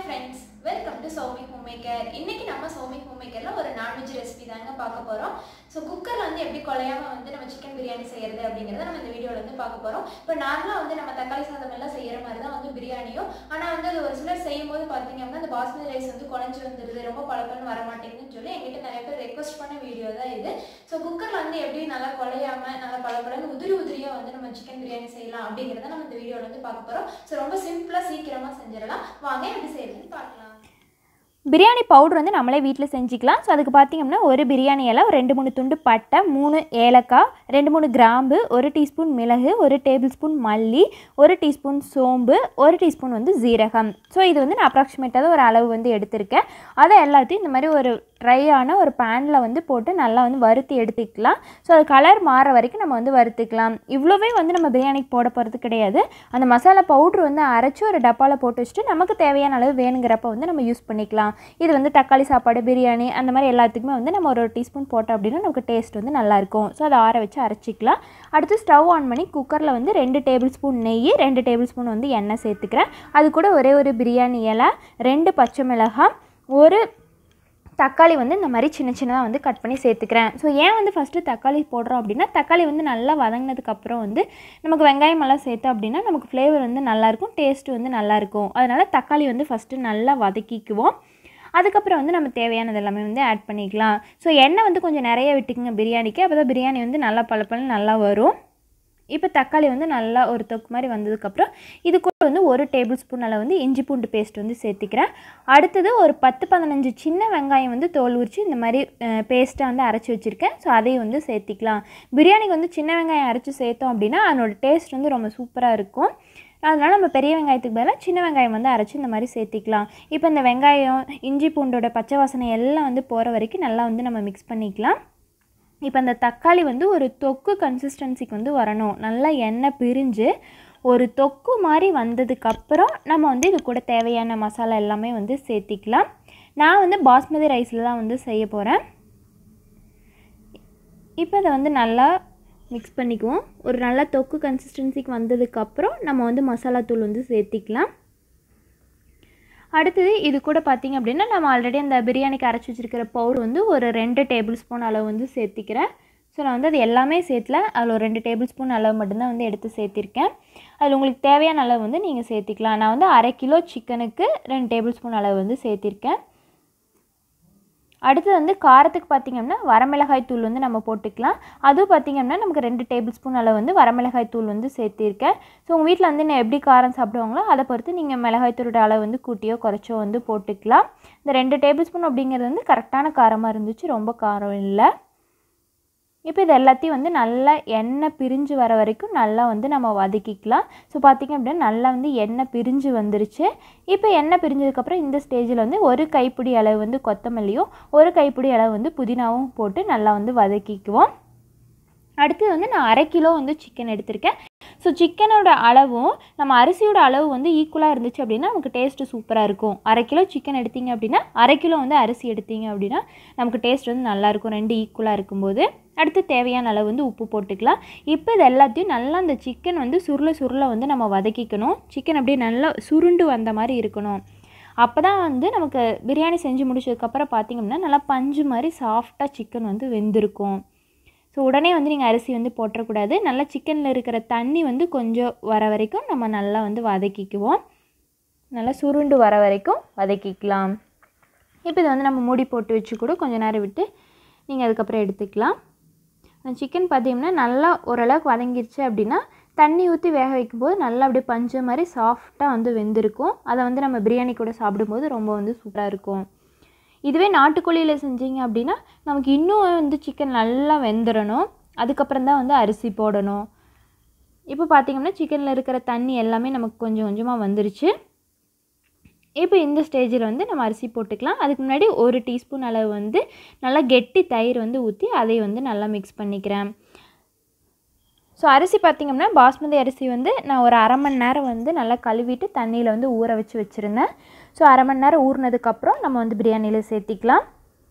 friends welcome to Soumi home maker இன்னைக்கு நம்ம Soumi home மேக்கர்ல ஒரு நான்வெஜ் ரெசிபி தாங்க பார்க்க போறோம் ஸோ குக்கர்ல வந்து எப்படி குலையாம வந்து நம்ம சிக்கன் பிரியாணி செய்யறது அப்படிங்கறத நம்ம இந்த வீடியோல வந்து பார்க்க போறோம் இப்போ நார்மலா வந்து நம்ம தக்காளி சாதம் எல்லாம் செய்யற மாதிரி தான் வந்து பிரியாணியும் ஆனா வந்து அது ஒரு சிலர் செய்யும் போது பாத்தீங்க அப்படின்னா அந்த பாஸ்மதி ரைஸ் வந்து குழஞ்சு வந்துருது ரொம்ப பழப்பன்னு வர மாட்டேங்குதுன்னு சொல்லி எங்கிட்ட நிறைய பேர் ரெக்வஸ்ட் பண்ண வீடியோ தான் இது ஸோ குக்கர்ல வந்து எப்படி நல்லா குலையாம நல்லா பழப்பழன்னு உதிரி உதிரியா வந்து நம்ம சிக்கன் பிரியாணி செய்யலாம் அப்படிங்கறத நம்ம இந்த வீடியோல வந்து பார்க்க போறோம் ஸோ ரொம்ப சிம்பிளா சீக்கிரமா செஞ்சிடலாம் வாங்க எப்படி செய்யறதுன்னு பார்க்கலாம் பிரியாணி பவுடர் வந்து நம்மளே வீட்டில் செஞ்சுக்கலாம் ஸோ அதுக்கு பார்த்திங்கன்னா ஒரு பிரியாணி இலை ஒரு ரெண்டு மூணு துண்டு பட்டை மூணு ஏலக்காய் ரெண்டு மூணு கிராம்பு ஒரு டீஸ்பூன் மிளகு ஒரு டேபிள் ஸ்பூன் மல்லி ஒரு டீஸ்பூன் சோம்பு ஒரு டீஸ்பூன் வந்து ஜீரகம் ஸோ இது வந்து நான் அப்ராக்சிமேட்டாக ஒரு அளவு வந்து எடுத்திருக்கேன் அதை எல்லாத்தையும் இந்த மாதிரி ஒரு ட்ரையான ஒரு பேனில் வந்து போட்டு நல்லா வந்து வறுத்து எடுத்துக்கலாம் ஸோ அது கலர் மாற வரைக்கும் நம்ம வந்து வறுத்துக்கலாம் இவ்வளோவே வந்து நம்ம பிரியாணிக்கு போட போகிறது கிடையாது அந்த மசாலா பவுட்ரு வந்து அரைச்சி ஒரு டப்பாவில் போட்டு வச்சுட்டு நமக்கு தேவையான அளவு வேணுங்கிறப்ப வந்து நம்ம யூஸ் பண்ணிக்கலாம் இது வந்து தக்காளி சாப்பாடு பிரியாணி அந்த மாதிரி எல்லாத்துக்குமே வந்து நம்ம ஒரு டீஸ்பூன் போட்டோம் அப்படின்னா நமக்கு டேஸ்ட் வந்து நல்லாயிருக்கும் ஸோ அதை ஆற வச்சு அரைச்சிக்கலாம் அடுத்து ஸ்டவ் ஆன் பண்ணி குக்கரில் வந்து ரெண்டு டேபிள் ஸ்பூன் நெய் ரெண்டு டேபிள் ஸ்பூன் வந்து எண்ணெய் சேர்த்துக்கிறேன் அது கூட ஒரே ஒரு பிரியாணி இலை ரெண்டு பச்சை மிளகாய் ஒரு தக்காளி வந்து இந்த மாதிரி சின்ன சின்னதாக வந்து கட் பண்ணி சேர்த்துக்கிறேன் ஸோ ஏன் வந்து ஃபஸ்ட்டு தக்காளி போடுறோம் அப்படின்னா தக்காளி வந்து நல்லா வதங்கினதுக்கப்புறம் வந்து நமக்கு வெங்காயம் எல்லாம் சேர்த்தோம் அப்படின்னா நமக்கு ஃப்ளேவர் வந்து நல்லாயிருக்கும் டேஸ்ட் வந்து நல்லாயிருக்கும் அதனால் தக்காளி வந்து ஃபஸ்ட்டு நல்லா வதக்கிக்குவோம் அதுக்கப்புறம் வந்து நம்ம தேவையானது எல்லாமே வந்து ஆட் பண்ணிக்கலாம் ஸோ எண்ணெய் வந்து கொஞ்சம் நிறைய விட்டுக்குங்க பிரியாணிக்கு அப்போ தான் பிரியாணி வந்து நல்லா பளபளன்னு நல்லா வரும் இப்போ தக்காளி வந்து நல்லா ஒரு தொக்கு மாதிரி வந்ததுக்கப்புறம் இது கூட வந்து ஒரு டேபிள் ஸ்பூன் அளவு வந்து இஞ்சி பூண்டு பேஸ்ட் வந்து சேர்த்திக்கிறேன் அடுத்தது ஒரு பத்து பதினஞ்சு சின்ன வெங்காயம் வந்து தோல் உரித்து இந்த மாதிரி பேஸ்ட்டாக வந்து அரைச்சி வச்சுருக்கேன் ஸோ அதையும் வந்து சேர்த்திக்கலாம் பிரியாணிக்கு வந்து சின்ன வெங்காயம் அரைச்சி சேர்த்தோம் அப்படின்னா அதனோட டேஸ்ட் வந்து ரொம்ப சூப்பராக இருக்கும் அதனால் நம்ம பெரிய வெங்காயத்துக்கு பதிலாக சின்ன வெங்காயம் வந்து அரைச்சி இந்த மாதிரி சேர்த்திக்கலாம் இப்போ இந்த வெங்காயம் இஞ்சி பூண்டோட பச்சை வாசனை எல்லாம் வந்து போகிற வரைக்கும் நல்லா வந்து நம்ம மிக்ஸ் பண்ணிக்கலாம் இப்போ அந்த தக்காளி வந்து ஒரு தொக்கு கன்சிஸ்டன்சிக்கு வந்து வரணும் நல்லா எண்ணெய் பிரிஞ்சு ஒரு தொக்கு மாதிரி வந்ததுக்கப்புறம் நம்ம வந்து இது கூட தேவையான மசாலா எல்லாமே வந்து சேர்த்திக்கலாம் நான் வந்து பாஸ்மதி ரைஸில் தான் வந்து செய்ய போகிறேன் இப்போ இதை வந்து நல்லா மிக்ஸ் பண்ணிக்குவோம் ஒரு நல்ல தொக்கு கன்சிஸ்டன்சிக்கு வந்ததுக்கப்புறம் நம்ம வந்து மசாலா தூள் வந்து சேர்த்திக்கலாம் அடுத்தது இது கூட பார்த்திங்க அப்படின்னா நம்ம ஆல்ரெடி அந்த பிரியாணிக்கு அரைச்சி வச்சுருக்கிற பவுடர் வந்து ஒரு ரெண்டு டேபிள் ஸ்பூன் அளவு வந்து சேர்த்திக்கிறேன் ஸோ நான் வந்து அது எல்லாமே சேர்த்துல அதில் ஒரு ரெண்டு டேபிள் ஸ்பூன் அளவு மட்டும்தான் வந்து எடுத்து சேர்த்திருக்கேன் அதில் உங்களுக்கு தேவையான அளவு வந்து நீங்கள் சேர்த்திக்கலாம் நான் வந்து அரை கிலோ சிக்கனுக்கு ரெண்டு டேபிள் ஸ்பூன் அளவு வந்து சேர்த்திருக்கேன் அடுத்து வந்து காரத்துக்கு பார்த்திங்கன்னா வரமிளகாய் தூள் வந்து நம்ம போட்டுக்கலாம் அதுவும் பார்த்திங்கன்னா நமக்கு ரெண்டு டேபிள் ஸ்பூன் அளவு வந்து வரமிளகாய் தூள் வந்து சேர்த்திருக்கேன் ஸோ உங்கள் வீட்டில் வந்து நான் எப்படி காரம் சாப்பிடுவாங்களோ அதை பொறுத்து நீங்கள் மிளகாய் தூளோட அளவு வந்து கூட்டியோ குறைச்சோ வந்து போட்டுக்கலாம் இந்த ரெண்டு டேபிள் ஸ்பூன் அப்படிங்கிறது வந்து கரெக்டான காரமாக இருந்துச்சு ரொம்ப காரம் இல்லை இப்போ இது எல்லாத்தையும் வந்து நல்லா எண்ணெய் பிரிஞ்சு வர வரைக்கும் நல்லா வந்து நம்ம வதக்கிக்கலாம் ஸோ பார்த்திங்க அப்படின்னா நல்லா வந்து எண்ணெய் பிரிஞ்சு வந்துருச்சு இப்போ எண்ணெய் பிரிஞ்சதுக்கப்புறம் இந்த ஸ்டேஜில் வந்து ஒரு கைப்பிடி அளவு வந்து கொத்தமல்லியும் ஒரு கைப்பிடி அளவு வந்து புதினாவும் போட்டு நல்லா வந்து வதக்கிக்குவோம் அடுத்து வந்து நான் அரை கிலோ வந்து சிக்கன் எடுத்திருக்கேன் ஸோ சிக்கனோட அளவும் நம்ம அரிசியோட அளவு வந்து ஈக்குவலாக இருந்துச்சு அப்படின்னா நமக்கு டேஸ்ட்டு சூப்பராக இருக்கும் அரை கிலோ சிக்கன் எடுத்தீங்க அப்படின்னா அரை கிலோ வந்து அரிசி எடுத்தீங்க அப்படின்னா நமக்கு டேஸ்ட் வந்து நல்லாயிருக்கும் ரெண்டு ஈக்குவலாக இருக்கும்போது அடுத்து தேவையான அளவு வந்து உப்பு போட்டுக்கலாம் இப்போ இது எல்லாத்தையும் நல்லா அந்த சிக்கன் வந்து சுருள சுருள வந்து நம்ம வதக்கிக்கணும் சிக்கன் அப்படியே நல்லா சுருண்டு வந்த மாதிரி இருக்கணும் அப்போ தான் வந்து நமக்கு பிரியாணி செஞ்சு முடிச்சதுக்கப்புறம் பார்த்திங்கன்னா நல்லா பஞ்சு மாதிரி சாஃப்டாக சிக்கன் வந்து வெந்திருக்கும் ஸோ உடனே வந்து நீங்கள் அரிசி வந்து போட்டுறக்கூடாது நல்லா சிக்கனில் இருக்கிற தண்ணி வந்து கொஞ்சம் வர வரைக்கும் நம்ம நல்லா வந்து வதக்கிக்குவோம் நல்லா சுருண்டு வர வரைக்கும் வதக்கிக்கலாம் இப்போ இதை வந்து நம்ம மூடி போட்டு வச்சு கூட கொஞ்சம் நேரம் விட்டு நீங்கள் அதுக்கப்புறம் எடுத்துக்கலாம் சிக்கன் பார்த்தீங்கன்னா நல்லா ஓரளவுக்கு வதங்கிருச்சு அப்படின்னா தண்ணி ஊற்றி வேக வைக்கும்போது நல்லா அப்படியே பஞ்சு மாதிரி சாஃப்டாக வந்து வெந்திருக்கும் அதை வந்து நம்ம பிரியாணி கூட சாப்பிடும்போது ரொம்ப வந்து சூப்பராக இருக்கும் இதுவே நாட்டுக்கோழியில் செஞ்சீங்க அப்படின்னா நமக்கு இன்னும் வந்து சிக்கன் நல்லா வெந்துடணும் அதுக்கப்புறம் தான் வந்து அரிசி போடணும் இப்போ பார்த்திங்கன்னா சிக்கனில் இருக்கிற தண்ணி எல்லாமே நமக்கு கொஞ்சம் கொஞ்சமாக வந்துருச்சு இப்போ இந்த ஸ்டேஜில் வந்து நம்ம அரிசி போட்டுக்கலாம் அதுக்கு முன்னாடி ஒரு டீஸ்பூன் அளவு வந்து நல்லா கெட்டி தயிர் வந்து ஊற்றி அதை வந்து நல்லா மிக்ஸ் பண்ணிக்கிறேன் ஸோ அரிசி பார்த்திங்கன்னா பாஸ்மதி அரிசி வந்து நான் ஒரு அரை மணி நேரம் வந்து நல்லா கழுவிட்டு தண்ணியில் வந்து ஊற வச்சு வச்சுருந்தேன் ஸோ அரை மணி நேரம் ஊறினதுக்கப்புறம் நம்ம வந்து பிரியாணியில் சேர்த்திக்கலாம்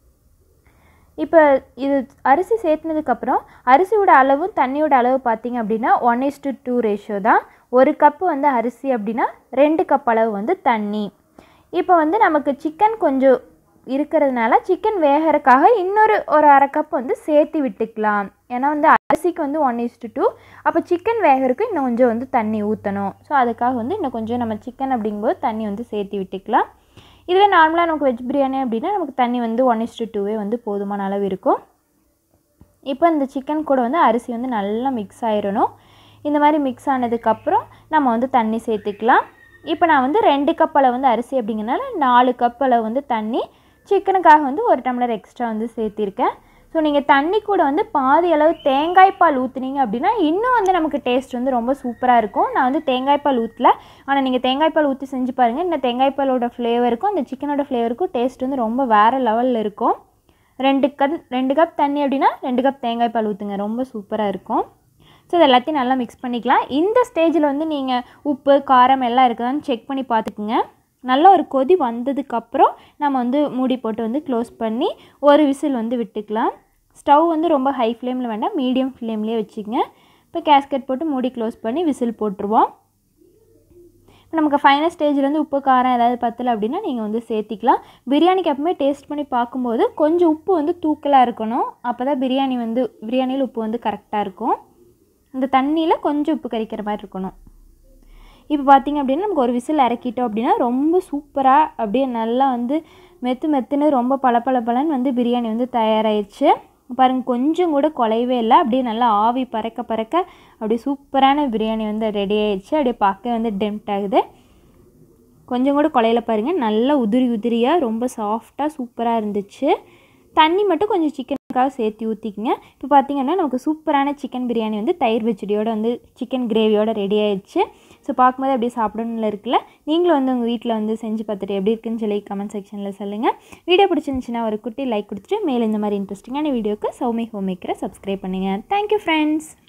இப்போ இது அரிசி சேர்த்துனதுக்கப்புறம் அரிசியோட அளவும் தண்ணியோட அளவு பார்த்திங்க அப்படின்னா one is to two ratio தான் ஒரு கப்பு வந்து அரிசி அப்படின்னா ரெண்டு கப் அளவு வந்து தண்ணி இப்போ வந்து நமக்கு சிக்கன் கொஞ்சம் இருக்கிறதுனால சிக்கன் வேகறதுக்காக இன்னொரு ஒரு அரை கப் வந்து சேர்த்து விட்டுக்கலாம் ஏன்னா வந்து அரிசிக்கு வந்து ஒன் இஸ்டு டூ அப்போ சிக்கன் வேகறதுக்கு இன்னும் கொஞ்சம் வந்து தண்ணி ஊற்றணும் ஸோ அதுக்காக வந்து இன்னும் கொஞ்சம் நம்ம சிக்கன் அப்படிங்கும்போது தண்ணி வந்து சேர்த்து விட்டுக்கலாம் இதுவே நார்மலாக நமக்கு வெஜ் பிரியாணி அப்படின்னா நமக்கு தண்ணி வந்து ஒன் இஸ்டு டூவே வந்து போதுமான அளவு இருக்கும் இப்போ இந்த சிக்கன் கூட வந்து அரிசி வந்து நல்லா மிக்ஸ் ஆயிடணும் இந்த மாதிரி மிக்ஸ் ஆனதுக்கப்புறம் நம்ம வந்து தண்ணி சேர்த்துக்கலாம் இப்போ நான் வந்து ரெண்டு கப் அளவு வந்து அரிசி அப்படிங்கிறனால நாலு கப் அளவு வந்து தண்ணி சிக்கனுக்காக வந்து ஒரு டம்ளர் எக்ஸ்ட்ரா வந்து சேர்த்திருக்கேன் ஸோ நீங்கள் தண்ணி கூட வந்து பாதி அளவு தேங்காய் பால் ஊற்றுனீங்க அப்படின்னா இன்னும் வந்து நமக்கு டேஸ்ட் வந்து ரொம்ப சூப்பராக இருக்கும் நான் வந்து தேங்காய் பால் ஊற்றல ஆனால் நீங்கள் தேங்காய் பால் ஊற்றி செஞ்சு பாருங்கள் இந்த தேங்காய் பாலோட ஃப்ளேவருக்கும் அந்த சிக்கனோட ஃப்ளேவருக்கும் டேஸ்ட் வந்து ரொம்ப வேறு லெவலில் இருக்கும் ரெண்டு கப் ரெண்டு கப் தண்ணி அப்படின்னா ரெண்டு கப் தேங்காய் பால் ஊற்றுங்க ரொம்ப சூப்பராக இருக்கும் ஸோ இது எல்லாத்தையும் நல்லா மிக்ஸ் பண்ணிக்கலாம் இந்த ஸ்டேஜில் வந்து நீங்கள் உப்பு காரம் எல்லாம் இருக்குதான்னு செக் பண்ணி பார்த்துக்குங்க நல்லா ஒரு கொதி வந்ததுக்கப்புறம் நம்ம வந்து மூடி போட்டு வந்து க்ளோஸ் பண்ணி ஒரு விசில் வந்து விட்டுக்கலாம் ஸ்டவ் வந்து ரொம்ப ஹை ஃப்ளேமில் வேண்டாம் மீடியம் ஃப்ளேம்லேயே வச்சுக்கங்க இப்போ கேஸ்கெட் போட்டு மூடி க்ளோஸ் பண்ணி விசில் போட்டுருவோம் இப்போ நமக்கு ஃபைனல் ஸ்டேஜில் வந்து உப்பு காரம் ஏதாவது பத்தலை அப்படின்னா நீங்கள் வந்து சேர்த்திக்கலாம் பிரியாணிக்கு எப்பவுமே டேஸ்ட் பண்ணி பார்க்கும்போது கொஞ்சம் உப்பு வந்து தூக்கலாக இருக்கணும் அப்போ தான் பிரியாணி வந்து பிரியாணியில் உப்பு வந்து கரெக்டாக இருக்கும் இந்த தண்ணியில் கொஞ்சம் உப்பு கறிக்கிற மாதிரி இருக்கணும் இப்போ பார்த்திங்க அப்படின்னா நமக்கு ஒரு விசில் இறக்கிட்டோம் அப்படின்னா ரொம்ப சூப்பராக அப்படியே நல்லா வந்து மெத்து மெத்துன்னு ரொம்ப பளபளபளன்னு வந்து பிரியாணி வந்து தயாராகிடுச்சு பாருங்கள் கொஞ்சம் கூட குலையவே இல்லை அப்படியே நல்லா ஆவி பறக்க பறக்க அப்படியே சூப்பரான பிரியாணி வந்து ரெடி ஆயிடுச்சு அப்படியே பார்க்க வந்து டெம்ட் ஆகுது கொஞ்சம் கூட குலையில பாருங்கள் நல்லா உதிரி உதிரியாக ரொம்ப சாஃப்டாக சூப்பராக இருந்துச்சு தண்ணி மட்டும் கொஞ்சம் சிக்கனுக்காக சேர்த்து ஊற்றிக்கிங்க இப்போ பார்த்தீங்கன்னா நமக்கு சூப்பரான சிக்கன் பிரியாணி வந்து தயிர் பச்சடியோட வந்து சிக்கன் கிரேவியோட ரெடி ஆயிடுச்சு ஸோ பார்க்கும்போது அப்படியே சாப்பிடணும்னு இருக்குல்ல நீங்களும் வந்து உங்கள் வீட்டில் வந்து செஞ்சு பார்த்துட்டு எப்படி இருக்குன்னு சொல்லி கமெண்ட் செக்ஷனில் சொல்லுங்கள் வீடியோ பிடிச்சிருந்துச்சுன்னா ஒரு குட்டி லைக் கொடுத்துட்டு மேலே இந்த மாதிரி இன்ட்ரெஸ்டிங்கான வீடியோக்கு சௌமி ஹோம் மேக்கரை சப்ஸ்கிரைப் பண்ணுங்கள் தேங்க்யூ ஃப்ரெண்ட்ஸ்